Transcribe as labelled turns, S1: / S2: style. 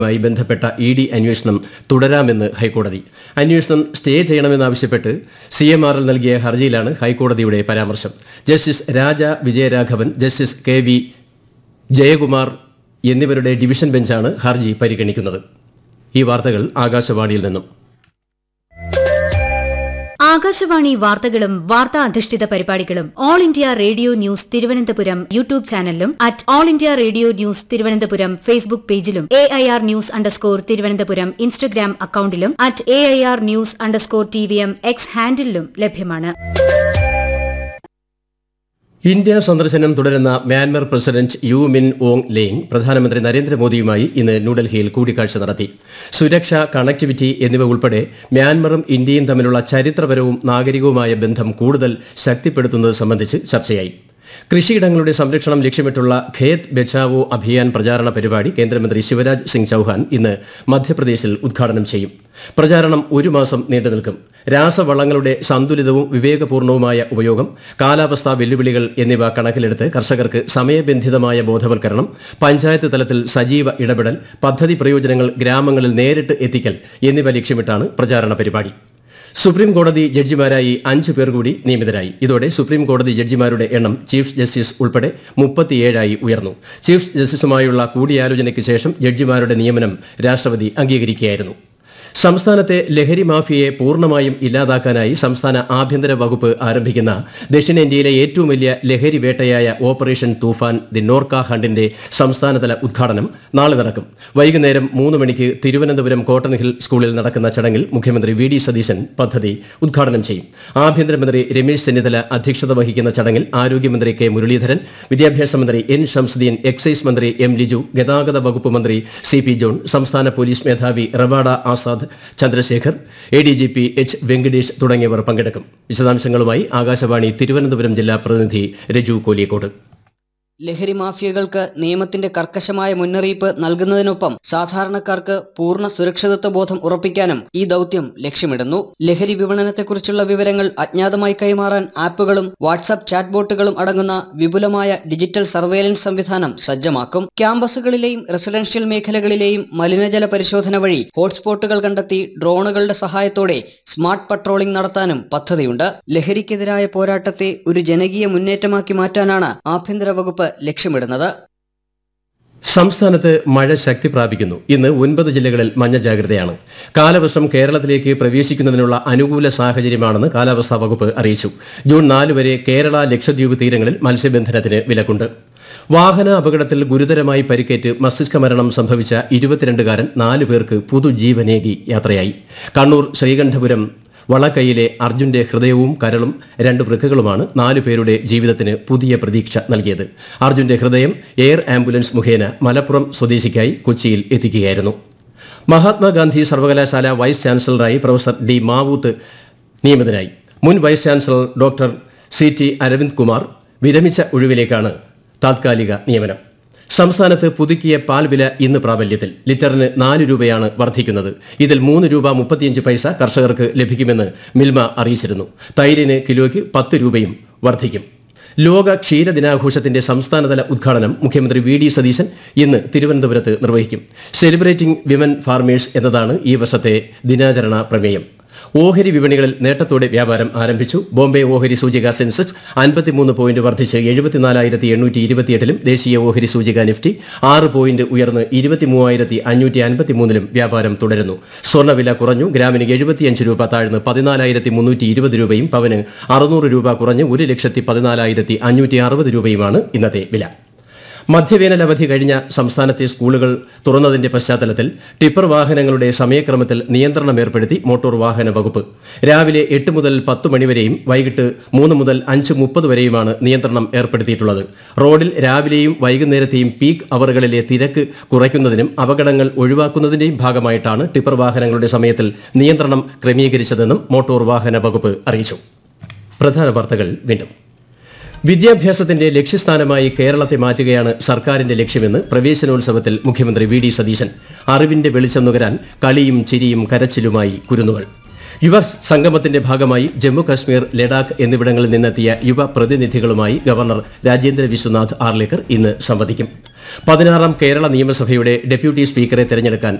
S1: മായി ബന്ധപ്പെട്ട E D അന്വേഷണം തുടരാമെന്ന് ഹൈക്കോടതി അന്വേഷണം സ്റ്റേ ചെയ്യണമെന്നാവശ്യപ്പെട്ട് സി എം ആർ എൽ നൽകിയ ഹർജിയിലാണ് ഹൈക്കോടതിയുടെ പരാമർശം justice Raja Vijayaraghavan justice K V Jayakumar എന്നിവരുടെ ഡിവിഷൻ ബെഞ്ചാണ് ഹർജി പരിഗണിക്കുന്നത് ഈ വാർത്തകൾ ആകാശവാണിയിൽ നിന്നും
S2: ആകാശവാണി വാർത്തകളും വാർത്താ അധിഷ്ഠിത പരിപാടികളും All India Radio news Thiruvananthapuram YouTube ചാനലിലും at All India Radio news Thiruvananthapuram Facebook പേജിലും A I R news underscore Thiruvananthapuram Instagram അക്കൌണ്ടിലും at A I R news underscore T V M X ഹാൻഡിലും ലഭ്യമാണ്
S1: ഇന്ത്യ സന്ദർശനം തുടരുന്ന Myanmar president U Min Aung Hlaing പ്രധാനമന്ത്രി നരേന്ദ്രമോദിയുമായി ഇന്ന് ന്യൂഡൽഹിയിൽ കൂടിക്കാഴ്ച നടത്തി സുരക്ഷ കണക്ടിവിറ്റി എന്നിവ ഉൾപ്പെടെ മ്യാൻമറും ഇന്ത്യയും തമ്മിലുള്ള ചരിത്രപരവും നാഗരികവുമായ ബന്ധം കൂടുതൽ ശക്തിപ്പെടുത്തുന്നത് സംബന്ധിച്ച് ചർച്ചയായി കൃഷിയിടങ്ങളുടെ സംരക്ഷണം ലക്ഷ്യമിട്ടുള്ള ഖേത് ബച്ചാവോ അഭിയാൻ പ്രചാരണ പരിപാടി കേന്ദ്രമന്ത്രി ശിവരാജ് സിംഗ് ചൌഹാൻ ഇന്ന് മധ്യപ്രദേശിൽ ഉദ്ഘാടനം ചെയ്യും പ്രചാരണം ഒരു മാസം നീണ്ടുനിൽക്കും രാസവളങ്ങളുടെ സന്തുലിതവും വിവേകപൂർണവുമായ ഉപയോഗം കാലാവസ്ഥാ വെല്ലുവിളികൾ എന്നിവ കണക്കിലെടുത്ത് കർഷകർക്ക് സമയബന്ധിതമായ ബോധവൽക്കരണം പഞ്ചായത്ത് തലത്തിൽ സജീവ ഇടപെടൽ പദ്ധതി പ്രയോജനങ്ങൾ ഗ്രാമങ്ങളിൽ നേരിട്ട് എത്തിക്കൽ എന്നിവ ലക്ഷ്യമിട്ടാണ് പ്രചാരണ പരിപാടി സുപ്രീം കോടതി ജഡ്ജിമാരായി അഞ്ച് പേർ കൂടി നിയമിതരായി ഇതോടെ സുപ്രീം കോടതി ജഡ്ജിമാരുടെ എണ്ണം ചീഫ് ജസ്റ്റിസ് ഉൾപ്പെടെ മുപ്പത്തിയേഴായി ഉയർന്നു ചീഫ് ജസ്റ്റിസുമായുള്ള കൂടിയാലോചനയ്ക്ക് ശേഷം ജഡ്ജിമാരുടെ നിയമനം രാഷ്ട്രപതി അംഗീകരിക്കുകയായിരുന്നു സംസ്ഥാനത്തെ ലഹരി മാഫിയയെ പൂർണ്ണമായും ഇല്ലാതാക്കാനായി സംസ്ഥാന ആഭ്യന്തര വകുപ്പ് ആരംഭിക്കുന്ന ദക്ഷിണേന്ത്യയിലെ ഏറ്റവും വലിയ ലഹരി വേട്ടയായ ഓപ്പറേഷൻ തൂഫാൻ ദി നോർക്ക ഹണ്ടിന്റെ സംസ്ഥാനതല ഉദ്ഘാടനം നാളെ നടക്കും വൈകുന്നേരം മൂന്ന് മണിക്ക് തിരുവനന്തപുരം കോട്ടൺ ഹിൽ സ്കൂളിൽ നടക്കുന്ന ചടങ്ങിൽ മുഖ്യമന്ത്രി വി ഡി സതീശൻ പദ്ധതി ഉദ്ഘാടനം ചെയ്യും ആഭ്യന്തരമന്ത്രി രമേശ് ചെന്നിത്തല അധ്യക്ഷത വഹിക്കുന്ന ചടങ്ങിൽ ആരോഗ്യമന്ത്രി കെ മുരളീധരൻ വിദ്യാഭ്യാസ മന്ത്രി എൻ ഷംസുദ്ദീൻ എക്സൈസ് മന്ത്രി എം ലിജു ഗതാഗത വകുപ്പ് മന്ത്രി സി പി ജോൺ സംസ്ഥാന പോലീസ് മേധാവി Rawada Azad Chandrasekhar A D G P H Venkatesh തുടങ്ങിയവർ പങ്കെടുക്കും വിശദാംശങ്ങളുമായി ആകാശവാണി തിരുവനന്തപുരം ജില്ലാ പ്രതിനിധി രജു കോലിയക്കോട്
S3: ലഹരി മാഫിയകൾക്ക് നിയമത്തിന്റെ കർക്കശമായ മുന്നറിയിപ്പ് നൽകുന്നതിനൊപ്പം സാധാരണക്കാർക്ക് പൂർണ്ണ സുരക്ഷിതത്വ ബോധം ഉറപ്പിക്കാനും ഈ ദൗത്യം ലക്ഷ്യമിടുന്നു ലഹരി വിപണനത്തെക്കുറിച്ചുള്ള വിവരങ്ങൾ അജ്ഞാതമായി കൈമാറാൻ ആപ്പുകളും വാട്സാപ്പ് ചാറ്റ് ബോട്ടുകളും അടങ്ങുന്ന വിപുലമായ ഡിജിറ്റൽ സർവേലൻസ് സംവിധാനം സജ്ജമാക്കും ക്യാമ്പസുകളിലെയും റെസിഡൻഷ്യൽ മേഖലകളിലെയും മലിനജല പരിശോധന വഴി ഹോട്ട്സ്പോട്ടുകൾ കണ്ടെത്തി ഡ്രോണുകളുടെ സഹായത്തോടെ സ്മാർട്ട് പട്രോളിംഗ് നടത്താനും പദ്ധതിയുണ്ട് ലഹരിക്കെതിരായ പോരാട്ടത്തെ ഒരു ജനകീയ മുന്നേറ്റമാക്കി മാറ്റാനാണ് ആഭ്യന്തര വകുപ്പ് ലക്ഷ്യമിടുന്നത്
S1: സംസ്ഥാനത്ത് മഴ ശക്തി പ്രാപിക്കുന്നു ഇന്ന് ഒൻപത് ജില്ലകളിൽ മഞ്ഞ ജാഗ്രതയാണ് കാലവർഷം കേരളത്തിലേക്ക് പ്രവേശിക്കുന്നതിനുള്ള അനുകൂല സാഹചര്യമാണെന്ന് കാലാവസ്ഥാ വകുപ്പ് അറിയിച്ചു ജൂൺ നാല് വരെ കേരള ലക്ഷദ്വീപ് തീരങ്ങളിൽ മത്സ്യബന്ധനത്തിന് വിലക്കുണ്ട് വാഹന അപകടത്തിൽ ഗുരുതരമായി പരിക്കേറ്റ് മസ്തിഷ്ക മരണം സംഭവിച്ച ഇരുപത്തിരണ്ടുകാരൻ നാല് പേർക്ക് പുതുജീവനേകി യാത്രയായി കണ്ണൂർ ശ്രീകണ്ഠപുരം വളക്കൈയിലെ അർജുന്റെ ഹൃദയവും കരളും രണ്ട് വൃക്കകളുമാണ് നാലു പേരുടെ ജീവിതത്തിന് പുതിയ പ്രതീക്ഷ നൽകിയത് അർജുന്റെ ഹൃദയം എയർ ആംബുലൻസ് മുഖേന മലപ്പുറം സ്വദേശിക്കായി കൊച്ചിയിൽ എത്തിക്കുകയായിരുന്നു മഹാത്മാഗാന്ധി സർവകലാശാല വൈസ് ചാൻസലറായി പ്രൊഫസർ ഡി മാവൂത്ത് നിയമിതനായി മുൻ vice chancellor doctor C T Aravind Kumar വിരമിച്ച ഒഴിവിലേക്കാണ് താത്കാലിക നിയമനം സംസ്ഥാനത്ത് പുതുക്കിയ പാൽ വില ഇന്ന് പ്രാബല്യത്തിൽ ലിറ്ററിന് നാല് രൂപയാണ് വർദ്ധിക്കുന്നത് ഇതിൽ മൂന്ന് രൂപ മുപ്പത്തിയഞ്ച് പൈസ കർഷകർക്ക് ലഭിക്കുമെന്ന് മിൽമ അറിയിച്ചിരുന്നു തൈരിന് കിലോയ്ക്ക് പത്ത് രൂപയും വർദ്ധിക്കും ലോക ക്ഷീര ദിനാഘോഷത്തിന്റെ സംസ്ഥാനതല ഉദ്ഘാടനം മുഖ്യമന്ത്രി വി ഡി സതീശൻ ഇന്ന് തിരുവനന്തപുരത്ത് നിർവഹിക്കും സെലിബ്രേറ്റിംഗ് വിമൻ ഫാർമേഴ്സ് എന്നതാണ് ഈ വർഷത്തെ ദിനാചരണ പ്രമേയം ഓഹരി വിപണികളിൽ നേട്ടത്തോടെ വ്യാപാരം ആരംഭിച്ചു ബോംബെ ഓഹരി സൂചിക സെൻസെക്സ് അൻപത്തിമൂന്ന് പോയിന്റ് വർദ്ധിച്ച് എഴുപത്തിനാലായിരത്തി എണ്ണൂറ്റി ഇരുപത്തിയെട്ടിലും ദേശീയ ഓഹരി സൂചിക നിഫ്റ്റി ആറ് പോയിന്റ് ഉയർന്ന് ഇരുപത്തിമൂവായിരത്തി അഞ്ഞൂറ്റി അൻപത്തിമൂന്നിലും വ്യാപാരം തുടരുന്നു സ്വർണ്ണവില കുറഞ്ഞു ഗ്രാമിന് എഴുപത്തിയഞ്ച് രൂപ താഴ്ന്ന് പതിനാലായിരത്തി മുന്നൂറ്റി ഇരുപത് രൂപയും പവന് അറുന്നൂറ് രൂപ കുറഞ്ഞ് ഒരു ലക്ഷത്തി പതിനാലായിരത്തി അഞ്ഞൂറ്റി അറുപത് രൂപയുമാണ് ഇന്നത്തെ വില മധ്യവേനൽ അവധി കഴിഞ്ഞ സംസ്ഥാനത്തെ സ്കൂളുകൾ തുറന്നതിന്റെ പശ്ചാത്തലത്തിൽ ടിപ്പർ വാഹനങ്ങളുടെ സമയക്രമത്തിൽ നിയന്ത്രണം ഏർപ്പെടുത്തി മോട്ടോർ വാഹന വകുപ്പ് രാവിലെ എട്ട് മുതൽ പത്ത് മണിവരെയും വൈകിട്ട് മൂന്ന് മുതൽ അഞ്ച് മുപ്പത് വരെയുമാണ് നിയന്ത്രണം ഏർപ്പെടുത്തിയിട്ടുള്ളത് റോഡിൽ രാവിലെയും വൈകുന്നേരത്തെയും പീക്ക് അവറുകളിലെ തിരക്ക് കുറയ്ക്കുന്നതിനും അപകടങ്ങൾ ഒഴിവാക്കുന്നതിന്റെയും ഭാഗമായിട്ടാണ് ടിപ്പർ വാഹനങ്ങളുടെ സമയത്തിൽ നിയന്ത്രണം ക്രമീകരിച്ചതെന്നും മോട്ടോർ വാഹന വകുപ്പ് അറിയിച്ചു പ്രധാന വാർത്തകൾ വീണ്ടും വിദ്യാഭ്യാസത്തിന്റെ ലക്ഷ്യസ്ഥാനമായി കേരളത്തെ മാറ്റുകയാണ് സർക്കാരിന്റെ ലക്ഷ്യമെന്ന് പ്രവേശനോത്സവത്തിൽ മുഖ്യമന്ത്രി വി ഡി സതീശൻ അറിവിന്റെ വെളിച്ചം നുകരാൻ കളിയും ചിരിയും കരച്ചിലുമായി കുരുന്നുകൾ യുവ സംഗമത്തിന്റെ ഭാഗമായി ജമ്മു കശ്മീർ ലഡാക്ക് എന്നിവിടങ്ങളിൽ നിന്നെത്തിയ യുവ പ്രതിനിധികളുമായി ഗവർണർ രാജേന്ദ്ര വിശ്വനാഥ് ആർലേക്കർ ഇന്ന് സംവദിക്കും പതിനാറാം കേരള നിയമസഭയുടെ ഡെപ്യൂട്ടി സ്പീക്കറെ തെരഞ്ഞെടുക്കാൻ